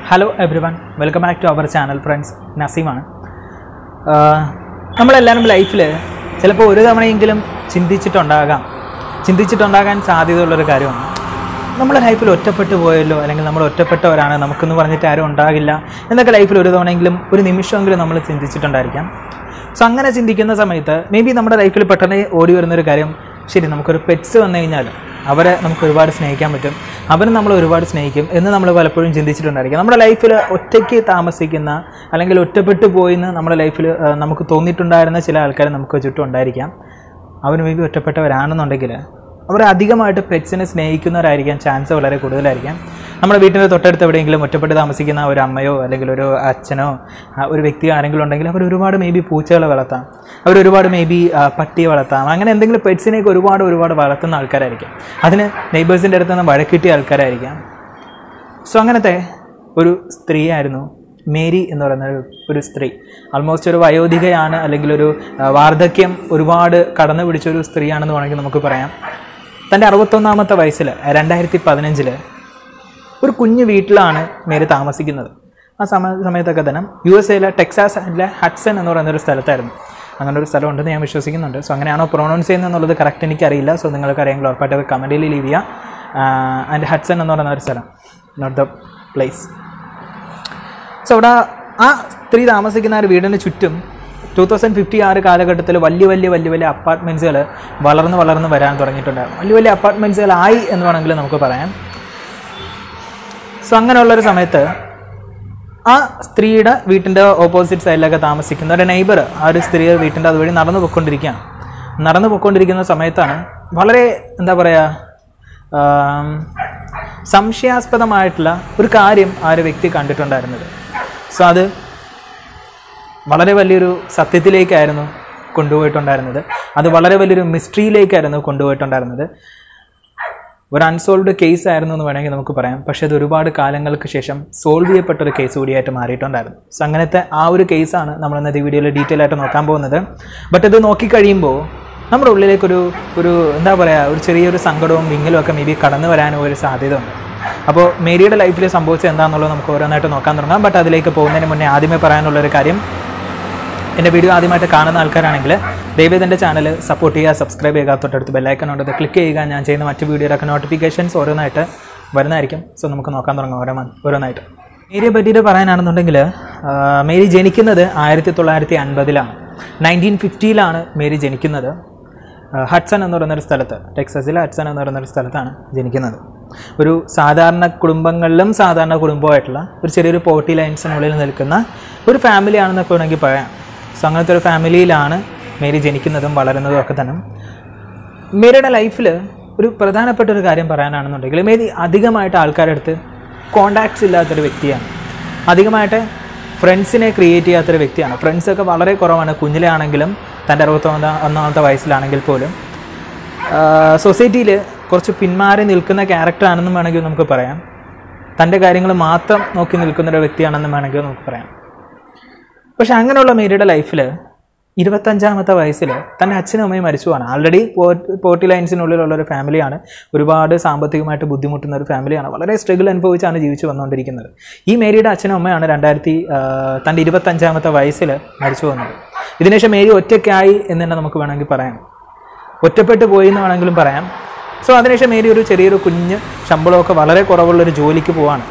hello everyone welcome back to our channel friends നസീമാണ് ആഹ് നമ്മളെല്ലാവരും ലൈഫിൽ ചിലപ്പോൾ ഒരു തവണയെങ്കിലും ചിന്തിച്ചിട്ടുണ്ടാകാം ചിന്തിച്ചിട്ടുണ്ടാകാൻ സാധ്യതയുള്ളൊരു കാര്യമാണ് നമ്മുടെ ലൈഫിൽ ഒറ്റപ്പെട്ടു പോയല്ലോ അല്ലെങ്കിൽ നമ്മൾ ഒറ്റപ്പെട്ടവരാണ് നമുക്കെന്ന് പറഞ്ഞിട്ട് ആരും ഉണ്ടാകില്ല എന്നൊക്കെ ലൈഫിൽ ഒരു തവണയെങ്കിലും ഒരു നിമിഷമെങ്കിലും നമ്മൾ ചിന്തിച്ചിട്ടുണ്ടായിരിക്കാം സോ അങ്ങനെ ചിന്തിക്കുന്ന സമയത്ത് മേ ബി നമ്മുടെ ലൈഫിൽ പെട്ടെന്ന് ഓടി വരുന്നൊരു കാര്യം ശരി നമുക്കൊരു പെറ്റ്സ് വന്നു കഴിഞ്ഞാൽ അവരെ നമുക്ക് ഒരുപാട് സ്നേഹിക്കാൻ പറ്റും അവരും നമ്മൾ ഒരുപാട് സ്നേഹിക്കും എന്ന് നമ്മൾ പലപ്പോഴും ചിന്തിച്ചിട്ടുണ്ടായിരിക്കും നമ്മുടെ ലൈഫിൽ ഒറ്റയ്ക്ക് താമസിക്കുന്ന അല്ലെങ്കിൽ ഒറ്റപ്പെട്ടു പോയിന്ന് നമ്മുടെ ലൈഫിൽ നമുക്ക് തോന്നിയിട്ടുണ്ടായിരുന്ന ചില ആൾക്കാർ നമുക്ക് ചുറ്റും ഉണ്ടായിരിക്കാം അവർ മേ ബി ഒറ്റപ്പെട്ടവരാണെന്നുണ്ടെങ്കിൽ അവർ അധികമായിട്ട് പെറ്റ്സിനെ സ്നേഹിക്കുന്നവരായിരിക്കാൻ ചാൻസ് വളരെ കൂടുതലായിരിക്കാം നമ്മുടെ വീട്ടിൻ്റെ തൊട്ടടുത്ത് എവിടെയെങ്കിലും ഒറ്റപ്പെട്ട് താമസിക്കുന്ന ഒരു അമ്മയോ അല്ലെങ്കിൽ ഒരു അച്ഛനോ ആ, ഒരു വ്യക്തി ആരെങ്കിലും ഉണ്ടെങ്കിൽ അവർ ഒരുപാട് മേ ബി പൂച്ചകളെ വളർത്താം അവർ ഒരുപാട് മേ ബി പട്ടിയെ വളർത്താം അങ്ങനെ എന്തെങ്കിലും പെറ്റ്സിനെയൊക്കെ ഒരുപാട് ഒരുപാട് വളർത്തുന്ന ആൾക്കാരായിരിക്കും അതിന് നെയ്ബേഴ്സിൻ്റെ അടുത്ത് നിന്ന് വഴക്കിട്ടിയ ആൾക്കാരായിരിക്കാം സോ അങ്ങനത്തെ ഒരു സ്ത്രീയായിരുന്നു മേരി എന്ന് പറയുന്ന ഒരു ഒരു സ്ത്രീ ആൾമോസ്റ്റ് ഒരു വയോധികയാണ് അല്ലെങ്കിൽ ഒരു ആ, വാർദ്ധക്യം ഒരുപാട് കടന്നു പിടിച്ച ഒരു സ്ത്രീയാണെന്ന് വേണമെങ്കിൽ നമുക്ക് പറയാം തൻ്റെ അറുപത്തൊന്നാമത്തെ വയസ്സിൽ രണ്ടായിരത്തി പതിനഞ്ചിൽ ഒരു കുഞ്ഞു വീട്ടിലാണ് മേരി താമസിക്കുന്നത് ആ സമയ സമയത്തൊക്കെ തന്നെ യു എസ് എയിലെ ടെക്സാസിലെ ഹഡ്സൺ എന്ന് പറയുന്ന ഒരു സ്ഥലത്തായിരുന്നു അങ്ങനെ ഒരു സ്ഥലം ഉണ്ടെന്ന് ഞാൻ വിശ്വസിക്കുന്നുണ്ട് സോ അങ്ങനെയാണോ പ്രൊണൗൺസ് ചെയ്യുന്നത് എന്നുള്ളത് കറക്റ്റ് എനിക്കറിയില്ല സോ നിങ്ങൾക്ക് അറിയാമെങ്കിൽ ഉറപ്പായിട്ട് കമൻറ്റിൽ ലീവ് ചെയ്യുക ആൻഡ് ഹഡ്സൺ എന്ന് പറയുന്ന ഒരു സ്ഥലം നോട്ട് ദ പ്ലേസ് സോ അവിടെ ആ സ്ത്രീ താമസിക്കുന്ന ആ ഒരു വീടിന് ചുറ്റും ടൂ തൗസൻഡ് ഫിഫ്റ്റി ആറ് കാലഘട്ടത്തിൽ വലിയ വലിയ വലിയ വലിയ അപ്പാർട്ട്മെൻറ്റ്സുകൾ വളർന്ന് വളർന്ന് വരാൻ തുടങ്ങിയിട്ടുണ്ടായിരുന്നു വലിയ വലിയ അപ്പാർട്ട്മെൻറ്റ്സുകളായി എന്ന് വേണമെങ്കിൽ നമുക്ക് പറയാം സോ അങ്ങനെയുള്ളൊരു സമയത്ത് ആ സ്ത്രീയുടെ വീട്ടിൻ്റെ ഓപ്പോസിറ്റ് സൈഡിലൊക്കെ താമസിക്കുന്ന ഒരു നെയ്ബർ ആ ഒരു സ്ത്രീ വീട്ടിൻ്റെ അതുവഴി നടന്നു പൊയ്ക്കൊണ്ടിരിക്കുകയാണ് നടന്നു പൊയ്ക്കൊണ്ടിരിക്കുന്ന സമയത്താണ് വളരെ എന്താ പറയുക ആം, സംശയാസ്പദമായിട്ടുള്ള ഒരു കാര്യം ആ ഒരു വ്യക്തി കണ്ടിട്ടുണ്ടായിരുന്നത് സോ അത് വളരെ വലിയൊരു സത്യത്തിലേക്കായിരുന്നു കൊണ്ടുപോയിട്ടുണ്ടായിരുന്നത് അത് വളരെ വലിയൊരു മിസ്റ്ററിയിലേക്കായിരുന്നു കൊണ്ടുപോയിട്ടുണ്ടായിരുന്നത് ഒരു അൺസോൾവ്ഡ് കേസ് ആയിരുന്നു എന്ന് വേണമെങ്കിൽ നമുക്ക് പറയാം പക്ഷേ അത് ഒരുപാട് കാലങ്ങൾക്ക് ശേഷം സോൾവ് ചെയ്യപ്പെട്ട ഒരു കേസ് കൂടിയായിട്ട് മാറിയിട്ടുണ്ടായിരുന്നു സോ അങ്ങനത്തെ ആ ഒരു കേസാണ് നമ്മൾ ഇന്നത്തെ വീഡിയോയിൽ ഡീറ്റെയിൽ ആയിട്ട് നോക്കാൻ പോകുന്നത് ബട്ട് ഇത് നോക്കിക്കഴിയുമ്പോൾ നമ്മുടെ ഉള്ളിലേക്കൊരു ഒരു എന്താ പറയുക ഒരു ചെറിയൊരു സങ്കടവും വിങ്ങലും ഒക്കെ മേ ബി കടന്നു വരാനും ഒരു സാധ്യത ഉണ്ട് അപ്പോൾ മേരിയുടെ ലൈഫിൽ സംഭവിച്ചത് എന്താണെന്നുള്ളത് നമുക്ക് ഓരോന്നായിട്ട് നോക്കാൻ തുടങ്ങാം ബട്ട് അതിലേക്ക് പോകുന്നതിന് മുന്നേ ആദ്യമേ പറയാനുള്ളൊരു കാര്യം എൻ്റെ വീഡിയോ ആദ്യമായിട്ട് കാണുന്ന ആൾക്കാരാണെങ്കിൽ ദയവേദ് എൻ്റെ ചാനൽ സപ്പോർട്ട് ചെയ്യുക സബ്സ്ക്രൈബ് ചെയ്യുക തൊട്ടടുത്ത് ബെല്ലൈക്കൺ ഉണ്ട് അത് ക്ലിക്ക് ചെയ്യുക ഞാൻ ചെയ്യുന്ന മറ്റ് വീഡിയോയിലൊക്കെ നോട്ടിഫിക്കേഷൻസ് ഓരോന്നായിട്ട് വരുന്നതായിരിക്കും സോ നമുക്ക് നോക്കാൻ തുടങ്ങാം ഓരോ ഓരോന്നായിട്ട് മേരിയെ പറ്റിയിട്ട് പറയാനാണെന്നുണ്ടെങ്കിൽ ആ, മേരി ജനിക്കുന്നത് ആയിരത്തി തൊള്ളായിരത്തി അൻപതിലാണ് നയൻറ്റീൻ ഫിഫ്റ്റിയിലാണ് മേരി ജനിക്കുന്നത് ആ, ഹഡ്സൺ എന്ന് പറയുന്നൊരു സ്ഥലത്ത് ടെക്സസിലെ ഹഡ്സൺ എന്ന് പറയുന്നൊരു സ്ഥലത്താണ് ജനിക്കുന്നത് ഒരു സാധാരണ കുടുംബങ്ങളിലും സാധാരണ കുടുംബമായിട്ടുള്ള ഒരു ചെറിയൊരു പോർട്ടി ലൈൻസിനുള്ളിൽ നിൽക്കുന്ന ഒരു ഫാമിലിയാണെന്നൊക്കെ വേണമെങ്കിൽ പറയാം സോ അങ്ങനത്തെ ഒരു ഫാമിലിയിലാണ് മേരി ജനിക്കുന്നതും വളരുന്നതും ഒക്കെ തന്നെ മേരിയുടെ ലൈഫിൽ ഒരു പ്രധാനപ്പെട്ട ഒരു കാര്യം പറയാനാണെന്നുണ്ടെങ്കിൽ മേരി അധികമായിട്ട് ആൾക്കാരുടെ അടുത്ത് കോണ്ടാക്ട്സ് ഇല്ലാത്തൊരു വ്യക്തിയാണ് അധികമായിട്ട് ഫ്രണ്ട്സിനെ ക്രിയേറ്റ് ചെയ്യാത്തൊരു വ്യക്തിയാണ് ഫ്രണ്ട്സൊക്കെ വളരെ കുറവാണ് കുഞ്ഞിലെ ആണെങ്കിലും തൻ്റെ അറുപത്തൊന്നാം ഒന്നാമത്തെ വയസ്സിലാണെങ്കിൽ പോലും സൊസൈറ്റിയിൽ കുറച്ച് പിന്മാറി നിൽക്കുന്ന ക്യാരക്ടറാണെന്നും വേണമെങ്കിൽ നമുക്ക് പറയാം തൻ്റെ കാര്യങ്ങൾ മാത്രം നോക്കി നിൽക്കുന്ന ഒരു വ്യക്തിയാണെന്നും വേണമെങ്കിൽ നമുക്ക് പറയാം പക്ഷെ അങ്ങനെയുള്ള മേരിയുടെ ലൈഫിൽ ഇരുപത്തഞ്ചാമത്തെ വയസ്സിൽ തൻ്റെ അച്ഛനും അമ്മയും മരിച്ചുവാണ് ആൾറെഡി പോർട്ടി ലൈൻസിനുള്ളിലുള്ള ഒരു ഫാമിലിയാണ് ഒരുപാട് സാമ്പത്തികമായിട്ട് ബുദ്ധിമുട്ടുന്ന ഒരു ഫാമിലിയാണ് വളരെ സ്ട്രഗിൾ അനുഭവിച്ചാണ് ജീവിച്ചു വന്നുകൊണ്ടിരിക്കുന്നത് ഈ മേരിയുടെ അച്ഛനും അമ്മയാണ് രണ്ടായിരത്തി തൻ്റെ ഇരുപത്തഞ്ചാമത്തെ വയസ്സിൽ മരിച്ചു വന്നത് ഇതിനുശേഷം മേരി ഒറ്റയ്ക്കായി എന്ന് തന്നെ നമുക്ക് വേണമെങ്കിൽ പറയാം ഒറ്റപ്പെട്ടു പോയി എന്ന് വേണമെങ്കിലും പറയാം സോ അതിനുശേഷം മേരി ഒരു ചെറിയൊരു കുഞ്ഞ് ശമ്പളമൊക്കെ വളരെ കുറവുള്ളൊരു ജോലിക്ക് പോവാണ്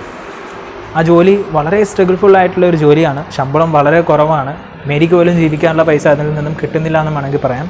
ആ ജോലി വളരെ സ്ട്രഗിൾഫുൾ ആയിട്ടുള്ള ഒരു ജോലിയാണ് ശമ്പളം വളരെ കുറവാണ് മേരിക്ക് പോലും ജീവിക്കാനുള്ള പൈസ അതിൽ നിന്നും കിട്ടുന്നില്ല എന്ന് വേണമെങ്കിൽ പറയാം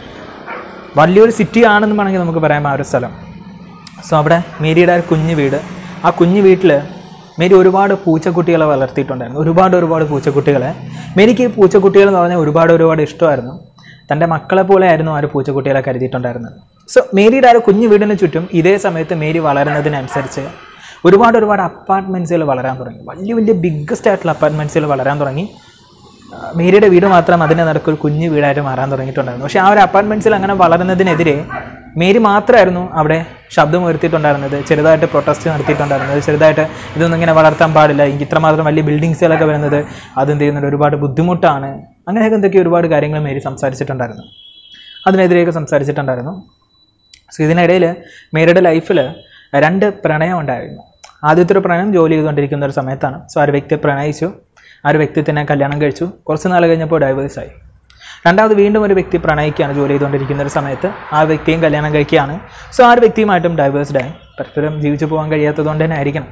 വലിയൊരു സിറ്റി ആണെന്ന് വേണമെങ്കിൽ നമുക്ക് പറയാം ആ ഒരു സ്ഥലം സോ അവിടെ മേരിയുടെ ആ ഒരു കുഞ്ഞു വീട് ആ കുഞ്ഞു വീട്ടിൽ മേരി ഒരുപാട് പൂച്ചക്കുട്ടികളെ വളർത്തിയിട്ടുണ്ടായിരുന്നു ഒരുപാട് ഒരുപാട് പൂച്ചക്കുട്ടികളെ മേരിക്ക് ഈ പൂച്ചക്കുട്ടികൾ എന്ന് പറഞ്ഞാൽ ഒരുപാട് ഒരുപാട് ഇഷ്ടമായിരുന്നു തൻ്റെ മക്കളെ പോലെ ആയിരുന്നു ആ ഒരു പൂച്ചക്കുട്ടികളെ കരുതിയിട്ടുണ്ടായിരുന്നത് സോ മേരിയുടെ ആ ഒരു കുഞ്ഞു വീടിന് ചുറ്റും ഇതേ സമയത്ത് മേരി വളരുന്നതിനനുസരിച്ച് ഒരുപാട് ഒരുപാട് അപ്പാർട്ട്മെൻറ്റ്സുകൾ വളരാൻ തുടങ്ങി വലിയ വലിയ ബിഗ്ഗസ്റ്റ് ആയിട്ടുള്ള അപ്പാർട്ട്മെൻറ്റ്സുകൾ വളരാൻ തുടങ്ങി ആ, മേരിയുടെ വീട് മാത്രം അതിൻ്റെ നടക്ക് ഒരു കുഞ്ഞു വീടായിട്ട് മാറാൻ തുടങ്ങിയിട്ടുണ്ടായിരുന്നു പക്ഷേ ആ ഒരു അപ്പാർട്ട്മെൻറ്റ്സിൽ അങ്ങനെ വളരുന്നതിനെതിരെ മേരി മാത്രമായിരുന്നു അവിടെ ശബ്ദം ഉയർത്തിയിട്ടുണ്ടായിരുന്നത് ചെറുതായിട്ട് പ്രൊട്ടസ്റ്റ് നടത്തിയിട്ടുണ്ടായിരുന്നത് ചെറുതായിട്ട് ഇതൊന്നും ഇങ്ങനെ വളർത്താൻ പാടില്ല എനിക്ക് ഇത്രമാത്രം വലിയ ബിൽഡിങ്സുകളൊക്കെ വരുന്നത് അതെന്ത് ചെയ്യുന്നത് ഒരുപാട് ബുദ്ധിമുട്ടാണ് അങ്ങനെയൊക്കെ എന്തൊക്കെ ഒരുപാട് കാര്യങ്ങൾ മേരി സംസാരിച്ചിട്ടുണ്ടായിരുന്നു അതിനെതിരെയൊക്കെ സംസാരിച്ചിട്ടുണ്ടായിരുന്നു സോ ഇതിനിടയിൽ മേരിയുടെ ലൈഫിൽ രണ്ട് പ്രണയം ഉണ്ടായിരുന്നു ആദ്യത്തെ ഒരു പ്രണയം ജോലി ചെയ്തുകൊണ്ടിരിക്കുന്ന ഒരു സമയത്താണ് സോ ആ ഒരു വ്യക്തിയെ പ്രണയിച്ചു ആ ഒരു വ്യക്തി തന്നെ കല്യാണം കഴിച്ചു കുറച്ച് നാൾ കഴിഞ്ഞപ്പോൾ ഡൈവേഴ്സ് ആയി രണ്ടാമത് വീണ്ടും ഒരു വ്യക്തി പ്രണയിക്കുകയാണ് ജോലി ചെയ്തുകൊണ്ടിരിക്കുന്ന ഒരു സമയത്ത് ആ വ്യക്തിയും കല്യാണം കഴിക്കുകയാണ് സോ ആ ഒരു വ്യക്തിയുമായിട്ടും ഡൈവേഴ്സ്ഡ് ആയി പരസ്പരം ജീവിച്ചു പോകാൻ കഴിയാത്തത് കൊണ്ട് തന്നെ ആയിരിക്കണം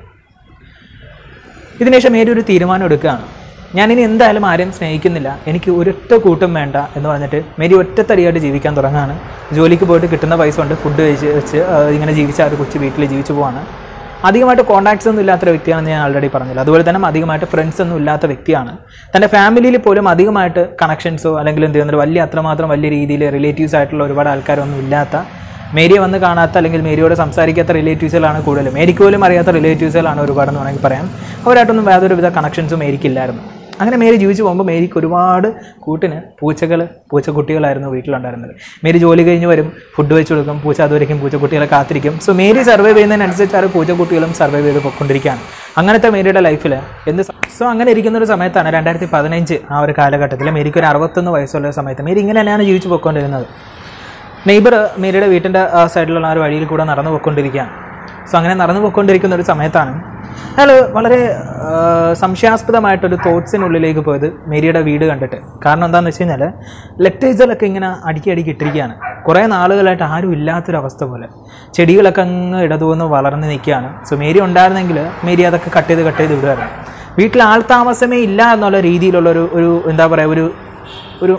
ഇതിനുശേഷം മേരി ഒരു തീരുമാനം എടുക്കുകയാണ് ഞാനിനി എന്തായാലും ആരെയും സ്നേഹിക്കുന്നില്ല എനിക്ക് ഒരൊറ്റ കൂട്ടും വേണ്ട എന്ന് പറഞ്ഞിട്ട് മേരി ഒറ്റത്തടിയായിട്ട് ജീവിക്കാൻ തുടങ്ങാണ് ജോലിക്ക് പോയിട്ട് കിട്ടുന്ന പൈസ കൊണ്ട് ഫുഡ് കഴിച്ച് വെച്ച് ആ, ഇങ്ങനെ ജീവിച്ച ആ ഒരു കൊച്ചു വീട്ടിൽ ജീവിച്ചു പോവാണ് അധികമായിട്ട് കോൺടാക്ട്സ് ഒന്നും ഇല്ലാത്ത ഒരു വ്യക്തിയാണെന്ന് ഞാൻ ആൾറെഡി പറഞ്ഞില്ല അതുപോലെ തന്നെ അധികമായിട്ട് ഫ്രണ്ട്സ് ഒന്നും ഇല്ലാത്ത വ്യക്തിയാണ് തൻ്റെ ഫാമിലിയിൽ പോലും അധികമായിട്ട് കണക്ഷൻസോ അല്ലെങ്കിൽ എന്ത് ചെയ്യുന്നത് വലിയ അത്രമാത്രം വലിയ രീതിയിൽ റിലേറ്റീവ്സ് ആയിട്ടുള്ള ഒരുപാട് ആൾക്കാരൊന്നും ഇല്ലാത്ത മേരിയെ വന്ന് കാണാത്ത അല്ലെങ്കിൽ മേരിയോട് സംസാരിക്കാത്ത റിലേറ്റീവ്സുകളാണ് കൂടുതൽ മേരിക്ക് പോലും അറിയാത്ത റിലേറ്റീവ്സുകളാണ് ഒരുപാടെന്ന് വേണമെങ്കിൽ പറയാം അവരായിട്ടൊന്നും യാതൊരുവിധ കണക്ഷൻസും മേരിക്കില്ലായിരുന്നു അങ്ങനെ മേരി ജീവിച്ചു പോകുമ്പോൾ മേരിക്ക് ഒരുപാട് കൂട്ടിന് പൂച്ചകൾ പൂച്ചക്കുട്ടികളായിരുന്നു വീട്ടിലുണ്ടായിരുന്നത് മേരി ജോലി കഴിഞ്ഞ് വരും ഫുഡ് വെച്ച് കൊടുക്കും പൂച്ച അതുവരെയും പൂച്ചക്കുട്ടികളെ കാത്തിരിക്കും സോ മേരി സർവൈവ് ചെയ്യുന്നതിനനുസരിച്ച് ആ ഒരു പൂച്ചക്കുട്ടികളും സർവൈവ് ചെയ്ത് പൊയ്ക്കൊണ്ടിരിക്കുകയാണ് അങ്ങനത്തെ മേരിയുടെ ലൈഫിൽ എന്ത് സോ അങ്ങനെ ഇരിക്കുന്ന ഒരു സമയത്താണ് രണ്ടായിരത്തി പതിനഞ്ച് ആ ഒരു കാലഘട്ടത്തിൽ മേരിക്ക് ഒരു അറുപത്തൊന്ന് വയസ്സുള്ള ഒരു സമയത്ത് മേരി ഇങ്ങനെ തന്നെയാണ് ജീവിച്ചു പോയിക്കൊണ്ടിരുന്നത് നെയ്ബർ മേരിയുടെ വീട്ടിൻ്റെ ആ സൈഡിലുള്ള ആ ഒരു വഴിയിൽ കൂടെ നടന്നു പോയിക്കൊണ്ടിരിക്കുകയാണ് സോ അങ്ങനെ നടന്നു പോയിക്കൊണ്ടിരിക്കുന്ന ഒരു സമയത്താണ് അയാൾ വളരെ ആ, സംശയാസ്പദമായിട്ടൊരു തോട്ട്സിനുള്ളിലേക്ക് പോയത് മേരിയുടെ വീട് കണ്ടിട്ട് കാരണം എന്താണെന്ന് വെച്ച് കഴിഞ്ഞാൽ ലെക്ടേഴ്സിലൊക്കെ ഇങ്ങനെ അടുക്കി അടുക്കി ഇട്ടിരിക്കുകയാണ് കുറേ നാളുകളായിട്ട് ആരും ഇല്ലാത്തൊരവസ്ഥ പോലെ ചെടികളൊക്കെ അങ്ങ് ഇടതുവന്ന് വളർന്ന് നിൽക്കുകയാണ് സോ മേരി ഉണ്ടായിരുന്നെങ്കിൽ മേരി അതൊക്കെ കട്ട് ചെയ്ത് കട്ട് ചെയ്ത് വിടുമായിരുന്നു വീട്ടിൽ ആൾ താമസമേ ഇല്ല എന്നുള്ള രീതിയിലുള്ള ഒരു ഒരു എന്താ പറയുക ഒരു ഒരു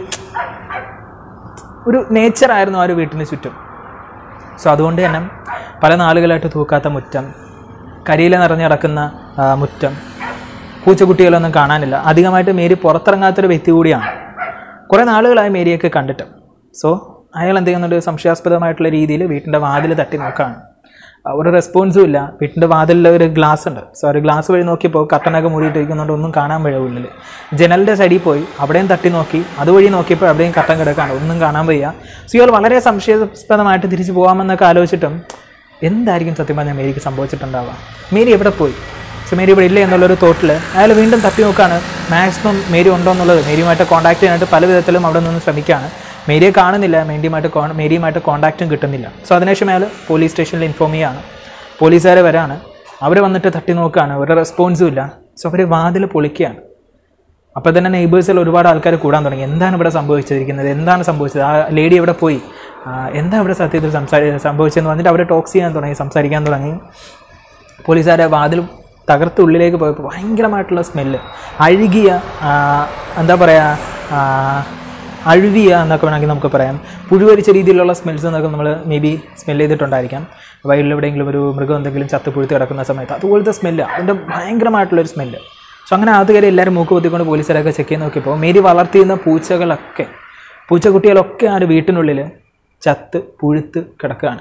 ഒരു നേച്ചറായിരുന്നു ആ ഒരു വീട്ടിന് ചുറ്റും സോ അതുകൊണ്ട് തന്നെ പല നാളുകളായിട്ട് തൂക്കാത്ത മുറ്റം കരിയില നിറഞ്ഞു കിടക്കുന്ന ആ, മുറ്റം പൂച്ചക്കുട്ടികളൊന്നും കാണാനില്ല അധികമായിട്ട് മേരി പുറത്തിറങ്ങാത്തൊരു വ്യക്തി കൂടിയാണ് കുറേ നാളുകളായി മേരിയൊക്കെ കണ്ടിട്ട് സോ അയാൾ എന്ത് ചെയ്യുന്നുണ്ട് സംശയാസ്പദമായിട്ടുള്ള രീതിയിൽ വീട്ടിൻ്റെ വാതിൽ തട്ടി നോക്കുകയാണ് ആ, ഒരു റെസ്പോൺസും ഇല്ല വീട്ടിൻ്റെ വാതിലിൽ ഒരു ഗ്ലാസ് ഉണ്ട് സോ ഒരു ഗ്ലാസ് വഴി നോക്കിയപ്പോൾ കട്ടനൊക്കെ മൂടിയിട്ടിരിക്കുന്നതുകൊണ്ട് ഒന്നും കാണാൻ വയ്യ ഉള്ളിൽ ജനലിൻ്റെ സൈഡിൽ പോയി അവിടെയും തട്ടി നോക്കി അതുവഴി നോക്കിയപ്പോൾ അവിടെയും കട്ടൻ കിടക്കാണ് ഒന്നും കാണാൻ വയ്യ സോ ഇയാൾ വളരെ സംശയാസ്പദമായിട്ട് തിരിച്ചു പോകാമെന്നൊക്കെ ആലോചിച്ചിട്ടും എന്തായിരിക്കും സത്യം പറഞ്ഞാൽ മേരിക്ക് സംഭവിച്ചിട്ടുണ്ടാവുക മേരി എവിടെ പോയി സോ മേരി ഇവിടെ ഇല്ല എന്നുള്ളൊരു തോട്ടിൽ അയാൾ വീണ്ടും തപ്പി നോക്കാണ് മാക്സിമം മേരി ഉണ്ടോ എന്നുള്ളത് മേരിയുമായിട്ട് കോൺടാക്ട് ചെയ്യാനായിട്ട് പല വിധത്തിലും അവിടെ നിന്ന് ശ്രമിക്കുകയാണ് മേരിയെ കാണുന്നില്ല മേരിയുമായിട്ട് കോ മേരിയുമായിട്ട് കോൺടാക്റ്റും കിട്ടുന്നില്ല സോ അതിനുശേഷം അയാൾ പോലീസ് സ്റ്റേഷനിൽ ഇൻഫോം ചെയ്യുകയാണ് പോലീസുകാരെ വരാണ് അവർ വന്നിട്ട് തട്ടി നോക്കുകയാണ് ഒരു റെസ്പോൺസും ഇല്ല സോ അവർ വാതിൽ പൊളിക്കുകയാണ് അപ്പോൾ തന്നെ നെയ്ബേഴ്സിൽ ഒരുപാട് ആൾക്കാർ കൂടാൻ തുടങ്ങി എന്താണ് ഇവിടെ സംഭവിച്ചിരിക്കുന്നത് എന്താണ് സംഭവിച്ചത് ആ ലേഡി എവിടെ പോയി ആ, എന്താ ഇവിടെ സത്യത്തിൽ സംസാരി സംഭവിച്ചതെന്ന് പറഞ്ഞിട്ട് അവർ ടോക്സ് ചെയ്യാൻ തുടങ്ങി സംസാരിക്കാൻ തുടങ്ങി പോലീസുകാരെ വാതിൽ തകർത്ത് ഉള്ളിലേക്ക് പോയപ്പോൾ ഭയങ്കരമായിട്ടുള്ള സ്മെല്ല് അഴുകിയ ആ, എന്താ പറയുക അഴുവിയ എന്നൊക്കെ വേണമെങ്കിൽ നമുക്ക് പറയാം പുഴുവരിച്ച രീതിയിലുള്ള സ്മെൽസ് എന്നൊക്കെ നമ്മൾ മേ ബി സ്മെൽ ചെയ്തിട്ടുണ്ടായിരിക്കാം വയലിൽ എവിടെയെങ്കിലും ഒരു മൃഗം എന്തെങ്കിലും ചത്ത് പുഴുത്ത് കിടക്കുന്ന സമയത്ത് അതുപോലത്തെ സ്മെല്ല് അതിൻ്റെ ഭയങ്കരമായിട്ടുള്ളൊരു സ്മെല്ല് സോ അങ്ങനെ അത് കയറി എല്ലാവരും മൂക്ക് പൊത്തിക്കൊണ്ട് പോലീസുകാരൊക്കെ ചെക്ക് ചെയ്ത് നോക്കിയപ്പോൾ മേരി വളർത്തിയിരുന്ന പൂച്ചകളൊക്കെ പൂച്ചക്കുട്ടികളൊക്കെ ആ ഒരു വീട്ടിനുള്ളിൽ ചത്ത് പുഴുത്ത് കിടക്കുകയാണ്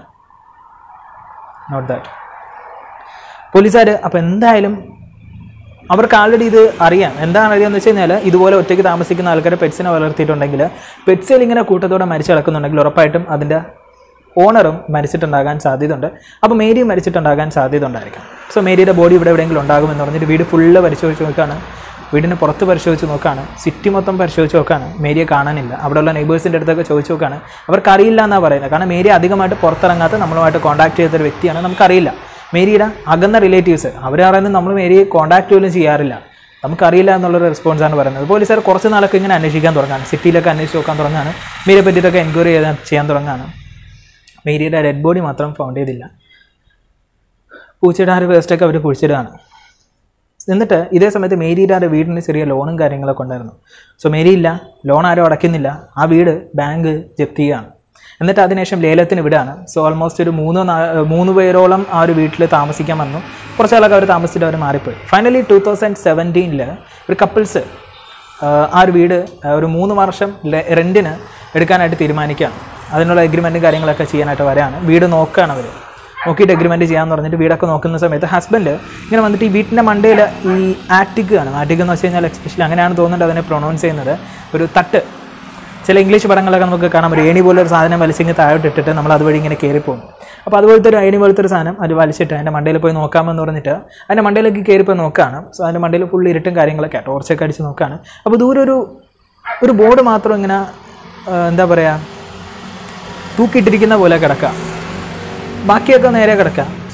നോട്ട് ദാറ്റ് പോലീസുകാർ അപ്പോൾ എന്തായാലും അവർക്ക് ആൾറെഡി ഇത് അറിയാം എന്താണ് അറിയാമെന്ന് വെച്ച് കഴിഞ്ഞാൽ ഇതുപോലെ ഒറ്റയ്ക്ക് താമസിക്കുന്ന ആൾക്കാരെ പെറ്റ്സിനെ വളർത്തിയിട്ടുണ്ടെങ്കിൽ പെറ്റ്സുകൾ ഇങ്ങനെ കൂട്ടത്തോടെ മരിച്ചു കിടക്കുന്നുണ്ടെങ്കിൽ ഉറപ്പായിട്ടും അതിൻ്റെ ഓണറും മരിച്ചിട്ടുണ്ടാകാൻ സാധ്യതയുണ്ട് അപ്പോൾ മേരിയും മരിച്ചിട്ടുണ്ടാകാൻ സാധ്യത ഉണ്ടായിരിക്കാം സോ മേരിയുടെ ബോഡി ഇവിടെ എവിടെയെങ്കിലും ഉണ്ടാകുമെന്ന് പറഞ്ഞിട്ട് വീട് ഫുള്ള് പരിശോധിച്ച് നോക്കുകയാണ് വീടിന് പുറത്ത് പരിശോധിച്ച് നോക്കുകയാണ് സിറ്റി മൊത്തം പരിശോധിച്ച് നോക്കുകയാണ് മേരിയെ കാണാനില്ല അവിടെയുള്ള നെയ്ബേഴ്സിൻ്റെ അടുത്തൊക്കെ ചോദിച്ച് നോക്കുകയാണ് അവർക്കറിയില്ല എന്നാണ് പറയുന്നത് കാരണം മേരി അധികമായിട്ട് പുറത്തിറങ്ങാത്ത നമ്മളുമായിട്ട് കോൺടാക്ട് ചെയ്ത ഒരു വ്യക്തിയാണ് നമുക്കറിയില്ല മേരിയുടെ അകന്ന റിലേറ്റീവ്സ് അവർ പറയുന്നത് നമ്മൾ മേരിയെ കോൺടാക്ട് പോലും ചെയ്യാറില്ല നമുക്കറിയില്ല എന്നുള്ളൊരു റെസ്പോൺസാണ് പറയുന്നത് പോലീസുകാർ കുറച്ച് നാളൊക്കെ ഇങ്ങനെ അന്വേഷിക്കാൻ തുടങ്ങാണ് സിറ്റിയിലൊക്കെ അന്വേഷിച്ച് നോക്കാൻ തുടങ്ങാണ് മേരിയെ പറ്റിയിട്ടൊക്കെ എൻക്വയറി ചെയ്യാൻ ചെയ്യാൻ തുടങ്ങാണ് മേരിയുടെ ഡെഡ് ബോഡി മാത്രം ഫൗണ്ട് ചെയ്തില്ല പൂച്ചയുടെ ആ ഒരു വേസ്റ്റൊക്കെ അവർ കുഴിച്ചിടുകയാണ് എന്നിട്ട് ഇതേ സമയത്ത് മേരിയുടെ ആ ഒരു വീടിന് ചെറിയ ലോണും കാര്യങ്ങളൊക്കെ ഉണ്ടായിരുന്നു സോ മേരി ഇല്ല ലോൺ ആരും അടയ്ക്കുന്നില്ല ആ വീട് ബാങ്ക് ജപ്തി ചെയ്യുകയാണ് എന്നിട്ട് അതിനുശേഷം ലേലത്തിന് വിടുകയാണ് സോ ഓൾമോസ്റ്റ് ഒരു മൂന്ന് നാ- മൂന്ന് പേരോളം ആ ഒരു വീട്ടിൽ താമസിക്കാൻ വന്നു കുറച്ച് നാളൊക്കെ അവർ താമസിച്ചിട്ട് അവർ മാറിപ്പോയി ഫൈനലി ടൂ തൗസൻഡ് സെവൻറ്റീനിൽ ഒരു കപ്പിൾസ് ആ ഒരു വീട് ആ, ഒരു മൂന്ന് വർഷം റെൻറ്റിന് എടുക്കാനായിട്ട് തീരുമാനിക്കുകയാണ് അതിനുള്ള എഗ്രിമെൻറ്റും കാര്യങ്ങളൊക്കെ ചെയ്യാനായിട്ട് വരാണ് വീട് നോക്കുകയാണ് അവർ നോക്കിയിട്ട് എഗ്രിമെൻറ്റ് ചെയ്യാന്ന് പറഞ്ഞിട്ട് വീടൊക്കെ നോക്കുന്ന സമയത്ത് ഹസ്ബൻഡ് ഇങ്ങനെ വന്നിട്ട് ഈ വീട്ടിൻ്റെ മണ്ടയിൽ ഈ ആറ്റിക് ആണ് ആറ്റിക് എന്ന് വെച്ച് കഴിഞ്ഞാൽ എക്സ്പെഷ്യലി അങ്ങനെയാണ് തോന്നുന്നത് അതിനെ പ്രൊണൗൺസ് ചെയ്യുന്നത് ഒരു തട്ട് ചില ഇംഗ്ലീഷ് പടങ്ങളൊക്കെ നമുക്ക് കാണാം ഒരു ഏണി പോലെ ഒരു സാധനം വലിച്ചിങ്ങ് താഴോട്ട് ഇട്ടിട്ട് നമ്മൾ അതുവഴി ഇങ്ങനെ കയറിപ്പോകും അപ്പോൾ അതുപോലത്തെ ഒരു ഏണി പോലത്തെ ഒരു സാധനം അത് വലിച്ചിട്ട് അതിൻ്റെ മണ്ടയിൽ പോയി നോക്കാമെന്ന് പറഞ്ഞിട്ട് അതിൻ്റെ മണ്ടയിലേക്ക് കയറിപ്പോയി നോക്കുകയാണ് സോ അതിൻ്റെ മണ്ടയിൽ ഫുൾ ഇരുട്ടും കാര്യങ്ങളൊക്കെ ടോർച്ചൊക്കെ അടിച്ച് നോക്കുകയാണ് അപ്പോൾ ദൂരെ ഒരു ഒരു ബോർഡ് മാത്രം ഇങ്ങനെ ആ, എന്താ പറയുക തൂക്കിയിട്ടിരിക്കുന്ന പോലെ കിടക്കുക ബാക്കിയൊക്കെ നേരെ കിടക്കുക സോ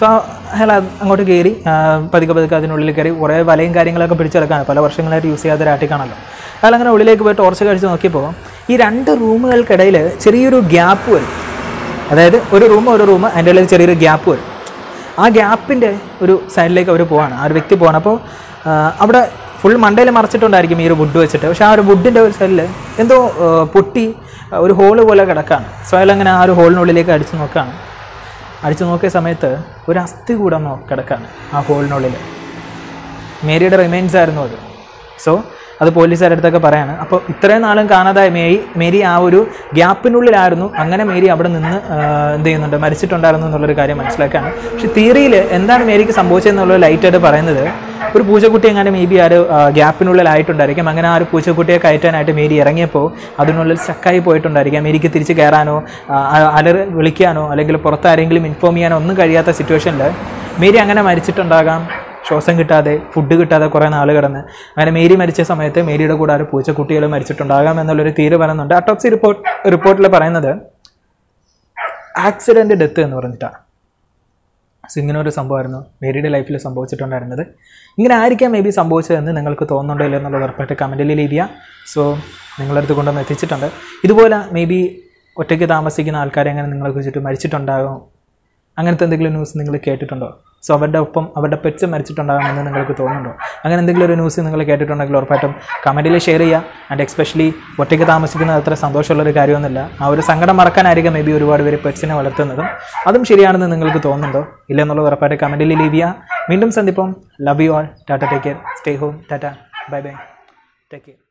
അയാൾ അത് അങ്ങോട്ട് കയറി ആ, പതുക്കെ പതുക്കെ അതിനുള്ളിൽ കയറി കുറേ വലയും കാര്യങ്ങളൊക്കെ പിടിച്ചെടുക്കാണ് പല വർഷങ്ങളായിട്ട് യൂസ് ചെയ്യാത്ത ഒരു ആട്ടിക്കാണല്ലോ അയാൾ അങ്ങനെ ഉള്ളിലേക്ക് പോയി ടോർച്ച് കഴിച്ച് നോക്കിയപ്പോൾ ഈ രണ്ട് റൂമുകൾക്കിടയിൽ ചെറിയൊരു ഗ്യാപ്പ് വരും അതായത് ഒരു റൂം ഒരു റൂം അതിൻ്റെ ഇടയിൽ ചെറിയൊരു ഗ്യാപ്പ് വരും ആ ഗ്യാപ്പിൻ്റെ ഒരു സൈഡിലേക്ക് അവർ പോവാണ് ആ ഒരു വ്യക്തി പോവാണ് അപ്പോൾ ആ, അവിടെ ഫുൾ മണ്ടയിൽ മറച്ചിട്ടുണ്ടായിരിക്കും ഈ ഒരു വുഡ് വെച്ചിട്ട് പക്ഷേ ആ ഒരു വുഡിൻ്റെ ഒരു സൈഡിൽ എന്തോ ആ, പൊട്ടി ആ, ഒരു ഹോള് പോലെ കിടക്കാണ് സോ അയാൾ അങ്ങനെ ആ ഒരു ഹോളിനുള്ളിലേക്ക് അടിച്ചു നോക്കുകയാണ് അടിച്ചു നോക്കിയ സമയത്ത് ഒരു അസ്ഥി കൂടെ നോ കിടക്കാണ് ആ ഹോളിനുള്ളിൽ മേരിയുടെ റിമൈൻസ് ആയിരുന്നു അത് സോ അത് പോലീസുകാരുടെ അടുത്തൊക്കെ പറയാണ് അപ്പോൾ ഇത്രയും നാളും കാണാതായ മേരി മേരി ആ ഒരു ഗ്യാപ്പിനുള്ളിലായിരുന്നു അങ്ങനെ മേരി അവിടെ നിന്ന് ആ, എന്ത് ചെയ്യുന്നുണ്ട് മരിച്ചിട്ടുണ്ടായിരുന്നു എന്നുള്ളൊരു കാര്യം മനസ്സിലാക്കാണ് പക്ഷെ തിയറിയിൽ എന്താണ് മേരിക്ക് സംഭവിച്ചതെന്നുള്ളത് ലൈറ്റായിട്ട് പറയുന്നത് ഒരു പൂച്ചക്കുട്ടി എങ്ങനെ മേ ബി ആ ഒരു ഗ്യാപ്പിനുള്ളിലായിട്ടുണ്ടായിരിക്കും അങ്ങനെ ആ ഒരു പൂച്ചക്കുട്ടിയെ കയറ്റാനായിട്ട് മേരി ഇറങ്ങിയപ്പോൾ അതിനുള്ളിൽ സ്റ്റക്കായി പോയിട്ടുണ്ടായിരിക്കാം മേരിക്ക് തിരിച്ച് കയറാനോ ആ, അലറി വിളിക്കാനോ അല്ലെങ്കിൽ പുറത്ത് ആരെങ്കിലും ഇൻഫോം ചെയ്യാനോ ഒന്നും കഴിയാത്ത സിറ്റുവേഷനിൽ മേരി അങ്ങനെ മരിച്ചിട്ടുണ്ടാകാം ശ്വാസം കിട്ടാതെ ഫുഡ് കിട്ടാതെ കുറേ നാൾ കിടന്ന് അങ്ങനെ മേരി മരിച്ച സമയത്ത് മേരിയുടെ കൂടെ ആ ഒരു പൂച്ചക്കുട്ടികൾ മരിച്ചിട്ടുണ്ടാകാം എന്നുള്ളൊരു തീര് പറയുന്നുണ്ട് അട്ടോപ്സി റിപ്പോർട്ട് റിപ്പോർട്ടിൽ പറയുന്നത് ആക്സിഡൻറ്റ് ഡെത്ത് എന്ന് പറഞ്ഞിട്ടാണ് സോ ഇങ്ങനെ ഒരു സംഭവമായിരുന്നു മേരിയുടെ ലൈഫിൽ സംഭവിച്ചിട്ടുണ്ടായിരുന്നത് ഇങ്ങനെ ആയിരിക്കാം മേ ബി സംഭവിച്ചതെന്ന് നിങ്ങൾക്ക് തോന്നുന്നുണ്ടോ ഇല്ല എന്നുള്ളത് ഉറപ്പായിട്ട് കമൻറ്റിൽ ലീവ് ചെയ്യുക സോ നിങ്ങളുടെ അടുത്ത് കൊണ്ടുവന്ന് എത്തിച്ചിട്ടുണ്ട് ഇതുപോലെ മേ ബി ഒറ്റയ്ക്ക് താമസിക്കുന്ന ആൾക്കാരെ അങ്ങനെ നിങ്ങൾക്ക് വെച്ചിട്ട് മരിച്ചിട്ടുണ്ടാകും അങ്ങനത്തെ എന്തെങ്കിലും ന്യൂസ് നിങ്ങൾ കേട്ടിട്ടുണ്ടോ സോ അവരുടെ ഒപ്പം അവരുടെ പെറ്റ്സ് മരിച്ചിട്ടുണ്ടാകുമെന്ന് നിങ്ങൾക്ക് തോന്നുന്നുണ്ടോ അങ്ങനെ എന്തെങ്കിലും ഒരു ന്യൂസ് നിങ്ങൾ കേട്ടിട്ടുണ്ടെങ്കിൽ ഉറപ്പായിട്ടും കമൻറ്റിൽ ഷെയർ ചെയ്യുക ആൻഡ് എക്സ്പെഷ്യലി ഒറ്റയ്ക്ക് താമസിക്കുന്നത് അത്ര സന്തോഷമുള്ളൊരു കാര്യമൊന്നുമില്ല ആ ഒരു സങ്കടം മറക്കാനായിരിക്കും മേ ബി ഒരുപാട് പേര് പെറ്റ്സിനെ വളർത്തുന്നതും അതും ശരിയാണെന്ന് നിങ്ങൾക്ക് തോന്നുന്നുണ്ടോ ഇല്ല എന്നുള്ളത് ഉറപ്പായിട്ട് കമൻറ്റിൽ ലീവ് ചെയ്യുക വീണ്ടും സന്ദിപ്പം love you all tata take care stay home tata bye bye take care